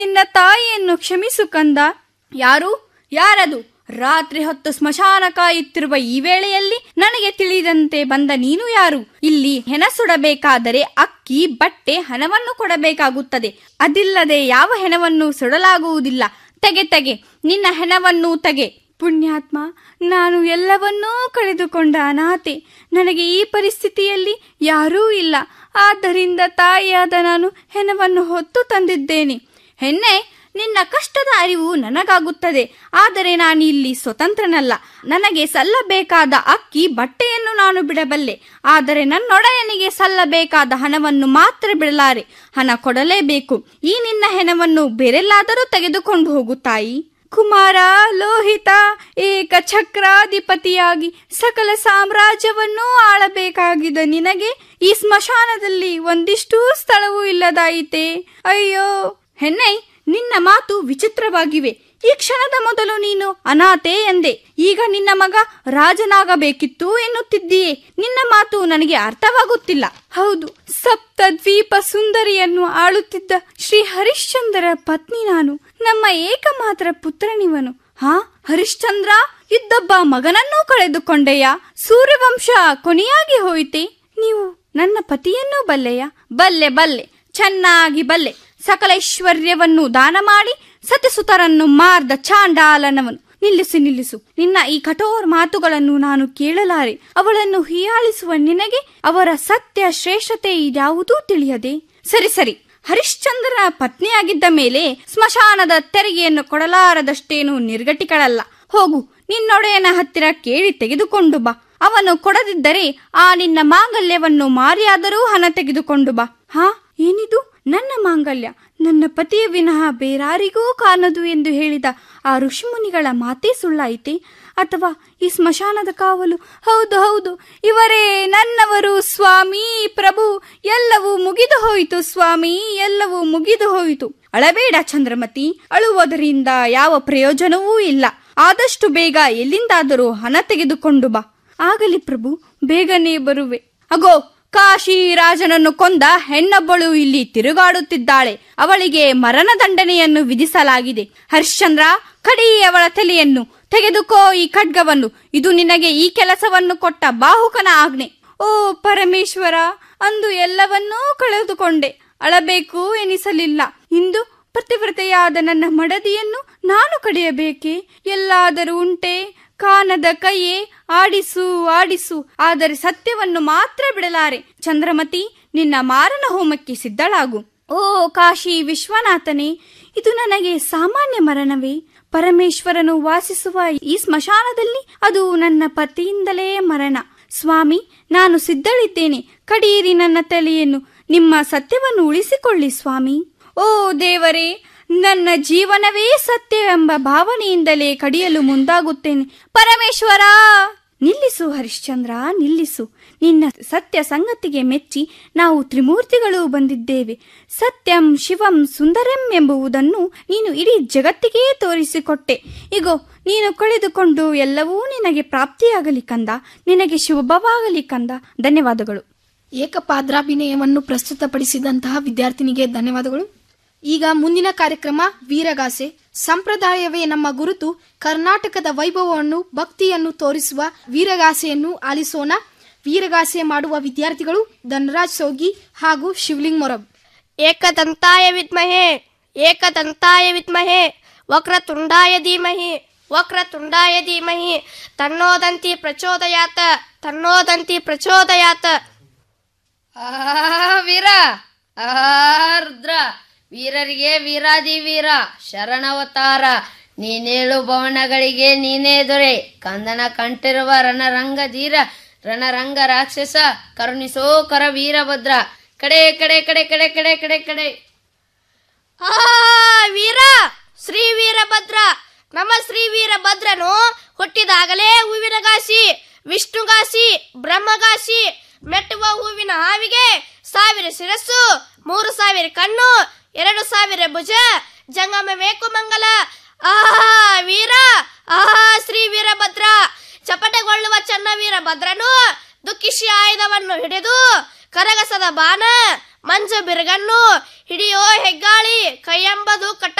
ನಿನ್ನ ತಾಯಿಯನ್ನು ಕ್ಷಮಿಸು ಕಂದ ಯಾರು ಯಾರದು ರಾತ್ರಿ ಹೊತ್ತು ಸ್ಮಶಾನ ಕಾಯುತ್ತಿರುವ ಈ ವೇಳೆಯಲ್ಲಿ ನನಗೆ ತಿಳಿದಂತೆ ಬಂದ ನೀನು ಯಾರು ಇಲ್ಲಿ ಹೆಣ ಸುಡಬೇಕಾದರೆ ಅಕ್ಕಿ ಬಟ್ಟೆ ಹಣವನ್ನು ಕೊಡಬೇಕಾಗುತ್ತದೆ ಅದಿಲ್ಲದೆ ಯಾವ ಹೆಣವನ್ನು ಸುಡಲಾಗುವುದಿಲ್ಲ ತೆಗೆ ತೆಗೆ ನಿನ್ನ ಹೆಣವನ್ನು ತೆಗೆ ಪುಣ್ಯಾತ್ಮ ನಾನು ಎಲ್ಲವನ್ನೂ ಕಳೆದುಕೊಂಡ ಅನಾಥೆ ನನಗೆ ಈ ಪರಿಸ್ಥಿತಿಯಲ್ಲಿ ಯಾರೂ ಇಲ್ಲ ಆದ್ದರಿಂದ ತಾಯಿಯಾದ ನಾನು ಹೆಣವನ್ನು ಹೊತ್ತು ತಂದಿದ್ದೇನೆ ಹೆಣ್ಣೆ ನಿನ್ನ ಕಷ್ಟದ ಅರಿವು ನನಗಾಗುತ್ತದೆ ಆದರೆ ನಾನು ಇಲ್ಲಿ ಸ್ವತಂತ್ರನಲ್ಲ ನನಗೆ ಸಲ್ಲಬೇಕಾದ ಅಕ್ಕಿ ಬಟ್ಟೆಯನ್ನು ನಾನು ಬಿಡಬಲ್ಲೆ ಆದರೆ ನನ್ನೊಡೆಯನಿಗೆ ಸಲ್ಲಬೇಕಾದ ಹಣವನ್ನು ಮಾತ್ರ ಬಿಡಲಾರೆ ಹಣ ಕೊಡಲೇಬೇಕು ಈ ನಿನ್ನ ಹೆಣವನ್ನು ಬೇರೆಲ್ಲಾದರೂ ತೆಗೆದುಕೊಂಡು ಹೋಗು ತಾಯಿ ಕುಮಾರ ಲೋಹಿತ ಏಕ ಚಕ್ರಾಧಿಪತಿಯಾಗಿ ಸಕಲ ಸಾಮ್ರಾಜ್ಯವನ್ನೂ ಆಳಬೇಕಾಗಿದ್ದ ನಿನಗೆ ಈ ಸ್ಮಶಾನದಲ್ಲಿ ಒಂದಿಷ್ಟೂ ಸ್ಥಳವೂ ಇಲ್ಲದಾಯಿತೆ ಅಯ್ಯೋ ಹೆಣ್ಣೈ ನಿನ್ನ ಮಾತು ವಿಚಿತ್ರವಾಗಿವೆ ಈ ಕ್ಷಣದ ಮೊದಲು ನೀನು ಅನಾಥೆ ಎಂದೆ ಈಗ ನಿನ್ನ ಮಗ ರಾಜನಾಗಬೇಕಿತ್ತು ಎನ್ನುತ್ತಿದ್ದೀಯೇ ನಿನ್ನ ಮಾತು ನನಗೆ ಅರ್ಥವಾಗುತ್ತಿಲ್ಲ ಹೌದು ಸಪ್ತ ದ್ವೀಪ ಸುಂದರಿಯನ್ನು ಆಳುತ್ತಿದ್ದ ಶ್ರೀ ಹರಿಶ್ಚಂದ್ರ ಪತ್ನಿ ನಾನು ನಮ್ಮ ಏಕಮಾತ್ರ ಪುತ್ರನಿವನು ಹಾ ಹರಿಶ್ಚಂದ್ರ ಇದ್ದೊಬ್ಬ ಮಗನನ್ನೂ ಕಳೆದುಕೊಂಡೆಯ ಸೂರ್ಯವಂಶ ಕೊನೆಯಾಗಿ ಹೋಯಿತೆ ನೀವು ನನ್ನ ಪತಿಯನ್ನೂ ಬಲ್ಲೆಯ ಬಲ್ಲೆ ಬಲ್ಲೆ ಚೆನ್ನಾಗಿ ಬಲ್ಲೆ ಸಕಲ ಐಶ್ವರ್ಯವನ್ನು ದಾನ ಮಾಡಿ ಸತಿಸುತರನ್ನು ಮಾರ್ದ ಚಾಂಡಾಲನವನು ನಿಲ್ಲಿಸು ನಿಲ್ಲಿಸು ನಿನ್ನ ಈ ಕಠೋರ ಮಾತುಗಳನ್ನು ನಾನು ಕೇಳಲಾರೆ ಅವಳನ್ನು ಹೀಯಾಳಿಸುವ ನಿನಗೆ ಅವರ ಸತ್ಯ ಶ್ರೇಷ್ಠತೆ ಇದ್ಯಾವುದೂ ತಿಳಿಯದೆ ಸರಿ ಸರಿ ಹರಿಶ್ಚಂದ್ರನ ಪತ್ನಿಯಾಗಿದ್ದ ಮೇಲೆ ಸ್ಮಶಾನದ ತೆರಿಗೆಯನ್ನು ಕೊಡಲಾರದಷ್ಟೇನು ನಿರ್ಗಟಿಗಳಲ್ಲ ಹೋಗು ನಿನ್ನೊಡೆಯನ ಹತ್ತಿರ ಕೇಳಿ ತೆಗೆದುಕೊಂಡು ಬಾ ಅವನು ಕೊಡದಿದ್ದರೆ ಆ ನಿನ್ನ ಮಾಂಗಲ್ಯವನ್ನು ಮಾರಿಯಾದರೂ ಹಣ ತೆಗೆದುಕೊಂಡು ಬಾ ಹಾ ಏನಿದು ನನ್ನ ಮಾಂಗಲ್ಯ ನನ್ನ ಪತಿಯ ವಿನಃ ಬೇರಾರಿಗೂ ಕಾಣದು ಎಂದು ಹೇಳಿದ ಆ ಋಷಿಮುನಿಗಳ ಮಾತೇ ಸುಳ್ಳಾಯಿತೆ ಅಥವಾ ಈ ಸ್ಮಶಾನದ ಕಾವಲು ಹೌದು ಹೌದು ಇವರೇ ನನ್ನವರು ಸ್ವಾಮಿ ಪ್ರಭು ಎಲ್ಲವೂ ಮುಗಿದು ಹೋಯಿತು ಸ್ವಾಮಿ ಎಲ್ಲವೂ ಮುಗಿದು ಹೋಯಿತು ಅಳಬೇಡ ಚಂದ್ರಮತಿ ಅಳುವುದರಿಂದ ಯಾವ ಪ್ರಯೋಜನವೂ ಇಲ್ಲ ಆದಷ್ಟು ಬೇಗ ಎಲ್ಲಿಂದಾದರೂ ಹಣ ತೆಗೆದುಕೊಂಡು ಬಾ ಆಗಲಿ ಪ್ರಭು ಬೇಗನೆ ಬರುವೆ ಅಗೋ ಕಾಶಿ ರಾಜನನ್ನು ಕೊಂದ ಹೆಣ್ಣೊಬ್ಬಳು ಇಲ್ಲಿ ತಿರುಗಾಡುತ್ತಿದ್ದಾಳೆ ಅವಳಿಗೆ ಮರಣ ದಂಡನೆಯನ್ನು ವಿಧಿಸಲಾಗಿದೆ ಹರಿಶ್ಚಂದ್ರ ಕಡಿ ಅವಳ ತಲೆಯನ್ನು ತೆಗೆದುಕೋ ಈ ಖಡ್ಗವನ್ನು ಇದು ನಿನಗೆ ಈ ಕೆಲಸವನ್ನು ಕೊಟ್ಟ ಬಾಹುಕನ ಆಜ್ಞೆ ಓ ಪರಮೇಶ್ವರ ಅಂದು ಎಲ್ಲವನ್ನೂ ಕಳೆದುಕೊಂಡೆ ಅಳಬೇಕು ಎನಿಸಲಿಲ್ಲ ಇಂದು ಪತಿವ್ರತೆಯಾದ ನನ್ನ ಮಡದಿಯನ್ನು ನಾನು ಕಡಿಯಬೇಕೆ ಎಲ್ಲಾದರೂ ಉಂಟೆ ಕಾನದ ಕೈಯೇ ಆಡಿಸು ಆಡಿಸು ಆದರೆ ಸತ್ಯವನ್ನು ಮಾತ್ರ ಬಿಡಲಾರೆ ಚಂದ್ರಮತಿ ನಿನ್ನ ಮಾರನ ಹೋಮಕ್ಕೆ ಸಿದ್ಧಳಾಗು ಓ ಕಾಶಿ ವಿಶ್ವನಾಥನೇ ಇದು ನನಗೆ ಸಾಮಾನ್ಯ ಮರಣವೇ ಪರಮೇಶ್ವರನು ವಾಸಿಸುವ ಈ ಸ್ಮಶಾನದಲ್ಲಿ ಅದು ನನ್ನ ಪತಿಯಿಂದಲೇ ಮರಣ ಸ್ವಾಮಿ ನಾನು ಸಿದ್ಧಳಿದ್ದೇನೆ ಕಡಿಯಿರಿ ನನ್ನ ತಲೆಯನ್ನು ನಿಮ್ಮ ಸತ್ಯವನ್ನು ಉಳಿಸಿಕೊಳ್ಳಿ ಸ್ವಾಮಿ ಓ ದೇವರೇ ನನ್ನ ಜೀವನವೇ ಸತ್ಯವೆಂಬ ಭಾವನೆಯಿಂದಲೇ ಕಡಿಯಲು ಮುಂದಾಗುತ್ತೇನೆ ಪರಮೇಶ್ವರ ನಿಲ್ಲಿಸು ಹರಿಶ್ಚಂದ್ರ ನಿಲ್ಲಿಸು ನಿನ್ನ ಸತ್ಯ ಸಂಗತಿಗೆ ಮೆಚ್ಚಿ ನಾವು ತ್ರಿಮೂರ್ತಿಗಳು ಬಂದಿದ್ದೇವೆ ಸತ್ಯಂ ಶಿವಂ ಸುಂದರಂ ಎಂಬುವುದನ್ನು ನೀನು ಇಡೀ ಜಗತ್ತಿಗೇ ತೋರಿಸಿಕೊಟ್ಟೆ ಇಗೋ ನೀನು ಕಳೆದುಕೊಂಡು ಎಲ್ಲವೂ ನಿನಗೆ ಪ್ರಾಪ್ತಿಯಾಗಲಿ ಕಂದ ನಿನಗೆ ಶುಭವಾಗಲಿ ಕಂದ ಧನ್ಯವಾದಗಳು ಏಕಪಾದ್ರಾಭಿನಯವನ್ನು ಪ್ರಸ್ತುತಪಡಿಸಿದಂತಹ ವಿದ್ಯಾರ್ಥಿನಿಗೆ ಧನ್ಯವಾದಗಳು ಈಗ ಮುಂದಿನ ಕಾರ್ಯಕ್ರಮ ವೀರಗಾಸೆ ಸಂಪ್ರದಾಯವೇ ನಮ್ಮ ಗುರುತು ಕರ್ನಾಟಕದ ವೈಭವವನ್ನು ಭಕ್ತಿಯನ್ನು ತೋರಿಸುವ ವೀರಗಾಸೆಯನ್ನು ಆಲಿಸೋಣ ವೀರಗಾಸೆ ಮಾಡುವ ವಿದ್ಯಾರ್ಥಿಗಳು ಧನರಾಜ್ ಸೋಗಿ ಹಾಗೂ ಶಿವಲಿಂಗ್ ಮೊರಬ್ ಏಕದಂತಾಯ ವಿದ್ಮಹೆ ಏಕದಂತಾಯ ವಿದ್ಮಹೆ ವಕ್ರತುಂಡಾಯ ಧೀಮಹಿ ವಕ್ರತುಂಡಾಯ ಧೀಮಹಿ ತನ್ನೋದಂತಿ ಪ್ರಚೋದಯಾತ ತನ್ನೋದಂತಿ ಪ್ರಚೋದಯಾತ ಆ ವೀರ ಆ ರುದ್ರ ವೀರರಿಗೆ ವೀರಾದಿ ವೀರ ಶರಣವತಾರ ನೀನೇಳು ಭವನಗಳಿಗೆ ನೀನೇ ದೊರೆ ಕಂದನ ಕಂಠಿರುವ ರಣರಂಗ ಧೀರ ರಣರಂಗ ರಾಕ್ಷಸ ಕರುಣಿಸೋ ಕರ ವೀರಭದ್ರ ಕಡೆ ಕಡೆ ಕಡೆ ಕಡೆ ಕಡೆ ಕಡೆ ಕಡೆ ಆ ವೀರ ಶ್ರೀ ವೀರಭದ್ರ ನಮ್ಮ ಶ್ರೀ ವೀರಭದ್ರನು ಹುಟ್ಟಿದಾಗಲೇ ಹೂವಿನಗಾಸಿ ವಿಷ್ಣುಗಾಸಿ ಬ್ರಹ್ಮಗಾಸಿ ಮೆಟ್ಟುವ ಹೂವಿನ ಹಾವಿಗೆ ಸಾವಿರ ಶಿರಸ್ಸು ಮೂರು ಸಾವಿರ ಕಣ್ಣು ಎರಡು ಸಾವಿರ ಭುಜ ಜಂಗಮ ಮೇಕುಮಂಗಲ ಆಹಾ ವೀರ ಆಹಾ ಶ್ರೀ ವೀರಭದ್ರ ಚಪಟೆಗೊಳ್ಳುವ ಚನ್ನ ವೀರಭದ್ರನು ದುಃಖಿಸಿ ಆಯುಧವನ್ನು ಹಿಡಿದು ಕರಗಸದ ಬಾಣ ಮಂಜ ಬಿರುಗನ್ನು ಹಿಡಿಯೋ ಹೆಗ್ಗಾಳಿ ಕೈಯೆಂಬದು ಕಟ